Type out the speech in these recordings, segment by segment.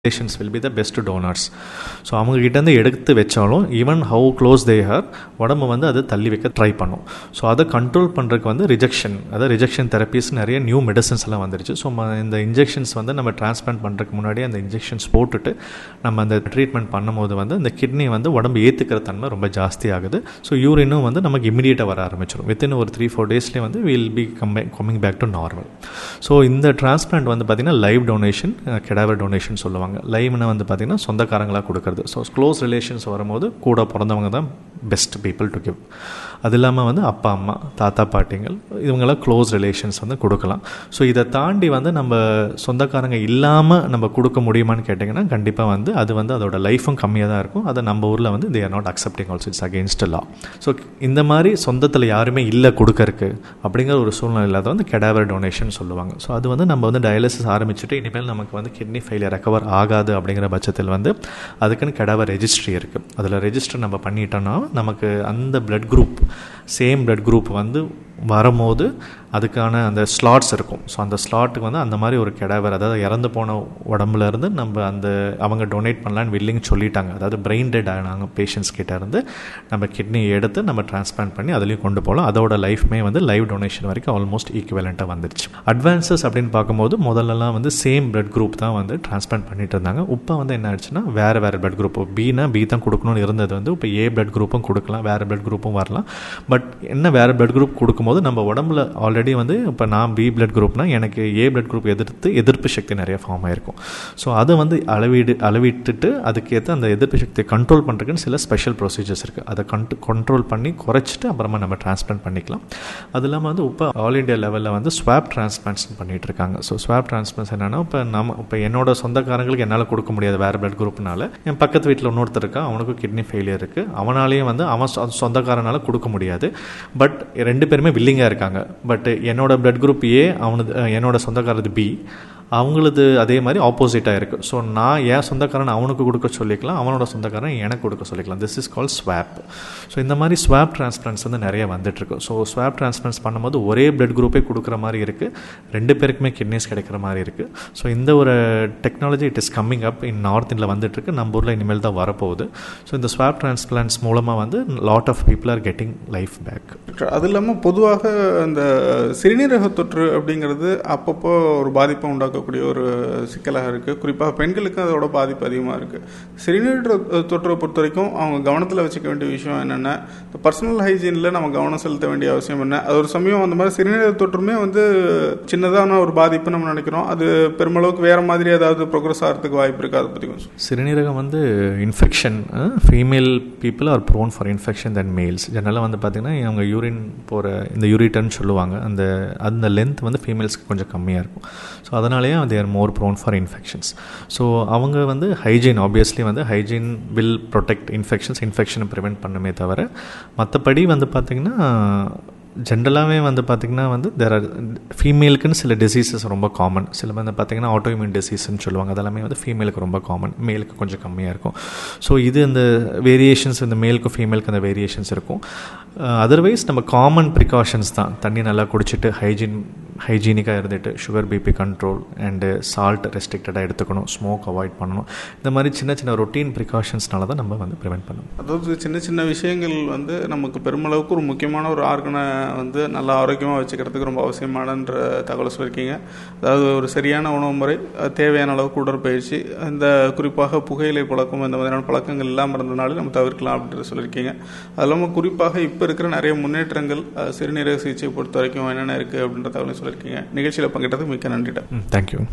relations will be the best donors so அவங்ககிட்டேருந்து எடுத்து வச்சாலும் even how close they are உடம்பு வந்து அதை தள்ளி வைக்க ட்ரை பண்ணும் ஸோ அதை கண்ட்ரோல் பண்ணுறதுக்கு வந்து ரிஜெக்ஷன் அதாவது ரிஜெக்ஷன் தெரப்பீஸ் நிறைய நியூ மெடிசன்ஸ் எல்லாம் வந்துருச்சு ஸோ இந்த இன்ஜெக்ஷன்ஸ் வந்து நம்ம டிரான்ஸ்பிளான்ட் பண்ணுறதுக்கு முன்னாடி அந்த இன்ஜெக்ஷன்ஸ் போட்டுட்டு நம்ம அந்த ட்ரீட்மெண்ட் பண்ணும்போது வந்து அந்த கிட்னி வந்து உடம்பு ஏற்றுக்கிற தன்மை ரொம்ப ஜாஸ்தி ஆகுது ஸோ யூரினும் வந்து நமக்கு இமீடியட்டாக வர ஆரம்பிச்சிடும் வித்தின் ஒரு த்ரீ ஃபோர் டேஸ்லேயே வந்து will be come coming back to normal so இந்த டிரான்ஸ்பிளான்ட் வந்து பார்த்திங்கன்னா லைவ் டொனேஷன் கெடாவர் டொனேஷன் சொல்லுவாங்க லைவ்னு வந்து பார்த்திங்கன்னா சொந்தக்காரங்களாக கொடுக்குறது ஸோ க்ளோஸ் ரிலேஷன்ஸ் வரும்போது கூட பிறந்தவங்க தான் பெஸ்ட் பீப்புள் டு கிவ் அது இல்லாமல் வந்து அப்பா அம்மா தாத்தா பாட்டிங்கள் இவங்கெல்லாம் க்ளோஸ் ரிலேஷன்ஸ் வந்து கொடுக்கலாம் ஸோ இதை தாண்டி வந்து நம்ம சொந்தக்காரங்க இல்லாமல் நம்ம கொடுக்க முடியுமான்னு கேட்டிங்கன்னா கண்டிப்பாக வந்து அது வந்து அதோட லைஃபும் கம்மியாக தான் இருக்கும் அதை நம்ம ஊரில் வந்து they are not accepting also it's against law so இந்த மாதிரி சொந்தத்தில் யாருமே இல்லை கொடுக்கறக்கு அப்படிங்கிற ஒரு சூழ்நிலையில் அதை வந்து கெடாவர் டொனேஷன் சொல்லுவாங்க ஸோ அது வந்து நம்ம வந்து டயாலிசிஸ் ஆரம்பிச்சுட்டு இனிமேல் நமக்கு வந்து கிட்னி ஃபெயிலியர் ரெக்கவர் ஆகாது அப்படிங்கிற பட்சத்தில் வந்து அதுக்குன்னு கெடாவர் ரெஜிஸ்ட்ரி இருக்குது அதில் ரெஜிஸ்டர் நம்ம பண்ணிட்டோம்னா நமக்கு அந்த blood group same blood group வந்து வரும்போது அதுக்கான அந்த ஸ்லாட்ஸ் இருக்கும் ஸோ அந்த ஸ்லாட்டுக்கு வந்து அந்த மாதிரி ஒரு கெடாவர் அதாவது இறந்து போன உடம்புல இருந்து நம்ம அந்த அவங்க டொனேட் பண்ணலான்னு வில்லிங் சொல்லிட்டாங்க அதாவது பிரெயின் டெட் ஆனாங்க பேஷண்ட்ஸ் கிட்ட இருந்து நம்ம கிட்னி எடுத்து நம்ம டிரான்ஸ்பிளான்ட் பண்ணி அதுலேயும் கொண்டு போகலாம் அதோட லைஃப்மே வந்து லைவ் டொனேஷன் வரைக்கும் ஆல்மோஸ்ட் ஈக்குவலண்ட்டாக வந்துருச்சு அட்வான்சஸ் அப்படின்னு பார்க்கும்போது முதல்லலாம் வந்து சேம் பிளட் குரூப் தான் வந்து டிரான்ஸ்பிளான்ட் பண்ணிட்டு இருந்தாங்க இப்போ வந்து என்ன ஆயிடுச்சுன்னா வேறு வேறு பிளட் குரூப் பினா பி தான் கொடுக்கணும்னு இருந்தது வந்து இப்போ ஏ பிளட் குரூப்பும் கொடுக்கலாம் வேறு பிளட் குரூப்பும் வரலாம் பட் என்ன வேறு பிளட் குரூப் கொடுக்கும்போது நம்ம உடம்புல ஆல்ரெடி வந்து இப்போ நான் பி பிளட் குரூப்னா எனக்கு ஏ பிளட் குரூப் எதிர்த்து எதிர்ப்பு சக்தி நிறைய ஃபார்ம் ஆயிருக்கும் ஸோ அதை வந்து அளவீடு அளவிட்டுட்டு அதுக்கேற்ற அந்த எதிர்ப்பு சக்தியை கண்ட்ரோல் பண்ணுறதுக்குன்னு சில ஸ்பெஷல் ப்ரொசீஜர்ஸ் இருக்குது அதை கண்ட் கண்ட்ரோல் பண்ணி குறைச்சிட்டு அப்புறமா நம்ம டிரான்ஸ்பிளான்ட் பண்ணிக்கலாம் அது இல்லாமல் வந்து இப்போ ஆல் இண்டியா லெவலில் வந்து ஸ்வாப் டிரான்ஸ்பிளான்ஸ் பண்ணிட்டு இருக்காங்க ஸோ ஸ்வாப் டிரான்ஸ்பிளான்ஸ் என்னன்னா இப்போ நம்ம இப்போ என்னோட சொந்தக்காரங்களுக்கு என்னால் கொடுக்க முடியாது வேறு பிளட் குரூப்னால என் பக்கத்து வீட்டில் இன்னொருத்தர் இருக்கா அவனுக்கும் கிட்னி ஃபெயிலியர் இருக்குது அவனாலேயும் வந்து அவன் சொ- சொந்தக்காரனால கொடுக்க முடியாது பட் ரெண்டு பேருமே வில்லிங்காக இருக்காங்க பட் என்னோட பிளட் குரூப் ஏ அவனது அஹ், என்னோட சொந்தக்காரது பி அவங்களது அதே மாதிரி ஆப்போசிட்டாக இருக்குது ஸோ நான் என் சொந்தக்காரன் அவனுக்கு கொடுக்க சொல்லிக்கலாம் அவனோட சொந்தக்காரன் எனக்கு கொடுக்க சொல்லிக்கலாம் this is call swap so இந்த மாதிரி ஸ்வாப் டிரான்ஸ்பிளான்ஸ் வந்து நிறைய வந்துட்டுருக்கு ஸோ ஸ்வாப் டிரான்ஸ்பிளான்ஸ் பண்ணும்போது ஒரே பிளட் குரூப்பே கொடுக்குற மாதிரி இருக்குது ரெண்டு பேருக்குமே கிட்னிஸ் கிடைக்கிற மாதிரி இருக்குது ஸோ இந்த ஒரு technology it is coming up in north இந்தியில் வந்துட்டுருக்கு நம்ம ஊரில் இனிமேல் தான் வரப்போகுது ஸோ இந்த ஸ்வாப் டிரான்ஸ்பிளான்ஸ் மூலமாக வந்து lot of people are getting life back அது இல்லாமல் பொதுவாக இந்த சிறுநீரக தொற்று அப்படிங்கிறது அப்பப்போ ஒரு பாதிப்பை உண்டாக்கக்கூடிய ஒரு சிக்கலாக இருக்குது குறிப்பாக பெண்களுக்கு அதோட பாதிப்பு அதிகமாக இருக்குது சிறுநீரக தொற்றை பொறுத்த வரைக்கும் அவங்க கவனத்தில் வச்சுக்க வேண்டிய விஷயம் என்னென்ன இந்த பர்சனல் ஹைஜீனில் நம்ம கவனம் செலுத்த வேண்டிய அவசியம் என்ன அது ஒரு சமயம் அந்த மாதிரி சிறுநீரக தொற்றுமே வந்து சின்னதான ஒரு பாதிப்பு நம்ம நினைக்கிறோம் அது பெருமளவுக்கு வேறு மாதிரி ஏதாவது ப்ரோக்ரஸ் ஆகிறதுக்கு வாய்ப்பு இருக்குது அதை பற்றி கொஞ்சம் சிறுநீரகம் வந்து infection female people are prone for infection then males ஜெனரலாக வந்து பார்த்திங்கன்னா அவங்க யூரின் போகிற இந்த யூரிட்டர்னு சொல்லுவாங்க அந்த அந்த லென்த் வந்து ஃபீமேல்ஸ்க்கு கொஞ்சம் கம்மியாக இருக்கும் ஸோ அதனாலேயே they are more prone for infections so அவங்க வந்து ஹைஜீன் ஆப்வியஸ்லி வந்து ஹைஜீன் வில் ப்ரொடெக்ட் இன்ஃபெக்ஷன்ஸ் இன்ஃபெக்ஷனை ப்ரிவெண்ட் பண்ணுமே தவிர மற்றபடி வந்து பார்த்திங்கன்னா ஜென்ரலாகவே வந்து பார்த்திங்கன்னா வந்து தேர் ஆர் ஃபீமேலுக்குன்னு சில டிசீசஸ் ரொம்ப காமன் சில வந்து பார்த்திங்கன்னா ஆட்டோஇம்யூன் டிசீஸ்ன்னு சொல்லுவாங்க அதெல்லாமே வந்து ஃபீமேலுக்கு ரொம்ப காமன் மேலுக்கு கொஞ்சம் கம்மியாக இருக்கும் ஸோ இது இந்த வேரியேஷன்ஸ் இந்த மேலுக்கும் ஃபீமேலுக்கு அந்த வேரியேஷன்ஸ் இருக்கும் அதர்வைஸ் நம்ம காமன் ப்ரிகாஷன்ஸ் தான் தண்ணி நல்லா குடிச்சிட்டு ஹைஜீன் ஹைஜீனிக்காக இருந்துட்டு sugar BP control and salt ரெஸ்ட்ரிக்டடாக எடுத்துக்கணும் ஸ்மோக் அவாய்ட் பண்ணணும் இந்த மாதிரி சின்ன சின்ன ரொட்டீன் ப்ரிகாஷன்ஸ்னால தான் நம்ம வந்து ப்ரிவெண்ட் பண்ணணும் அதாவது சின்ன சின்ன விஷயங்கள் வந்து நமக்கு பெருமளவுக்கு ஒரு முக்கியமான ஒரு ஆர்கனை வந்து நல்லா ஆரோக்கியமாக வச்சுக்கிறதுக்கு ரொம்ப அவசியமானன்ற தகவல் சொல்லியிருக்கீங்க அதாவது ஒரு சரியான உணவு முறை அஹ் தேவையான அளவுக்கு உடற்பயிற்சி இந்த குறிப்பாக புகையிலை பழக்கம் இந்த மாதிரியான பழக்கங்கள் இல்லாமல் இருந்தனாலே நம்ம தவிர்க்கலாம் அப்படின்ற சொல்லியிருக்கீங்க அது இல்லாமல் குறிப்பாக இப்போ இருக்கிற நிறைய முன்னேற்றங்கள் அஹ் சிறுநீரக சிகிச்சை பொறுத்த வரைக்கும் என்னென்ன இருக்குது அப்படின்ற தகவலை சொல்லியிருக்கீங்க நிகழ்ச்சியில் பங்கிட்டதுக்கு மிக்க நன்றிடா ம் தேங்க்யூ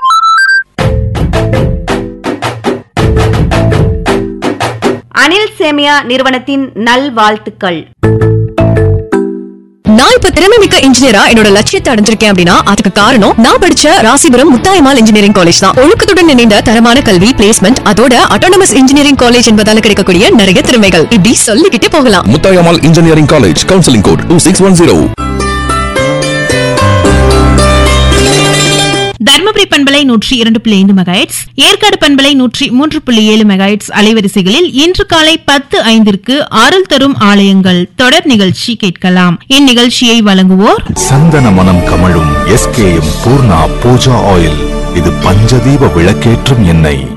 அனில் சேமியா நிறுவனத்தின் நல்வாழ்த்துக்கள் நான் இப்ப திறமைமிக்க இன்ஜினியரா என்னோட லட்சியத்தை அடைஞ்சிருக்கேன் அப்படின்னா அதுக்கு காரணம் நான் படிச்ச ராசிபுரம் முத்தாயமால் இன்ஜினியரிங் காலேஜ் தான் ஒழுக்கத்துடன் இணைந்த தரமான கல்வி பிளேஸ்மெண்ட் அதோட அட்டானமஸ் இன்ஜினியரிங் காலேஜ் என்பதால கிடைக்கக்கூடிய நிறைய திறமைகள் இப்படி சொல்லிக்கிட்டே போகலாம் Muthayammal engineering college counselling code two six one zero Dharmapuri பண்பலை நூற்றி இரண்டு புள்ளி ஐந்து மெகாஹெட்ஸ் ஏற்காடு பண்பலை நூற்றி மூன்று புள்ளி ஏழு மெகாஹெட்ஸ் அலைவரிசைகளில் இன்று காலை பத்து ஐந்திற்கு அருள் தரும் ஆலயங்கள் தொடர் நிகழ்ச்சி கேட்கலாம் இந்நிகழ்ச்சியை வழங்குவோர் சந்தன மனம் கமழும் எஸ்கேஎம் பூர்ணா பூஜா ஆயில் இது பஞ்சதீப விளக்கேற்றும் எண்ணெய்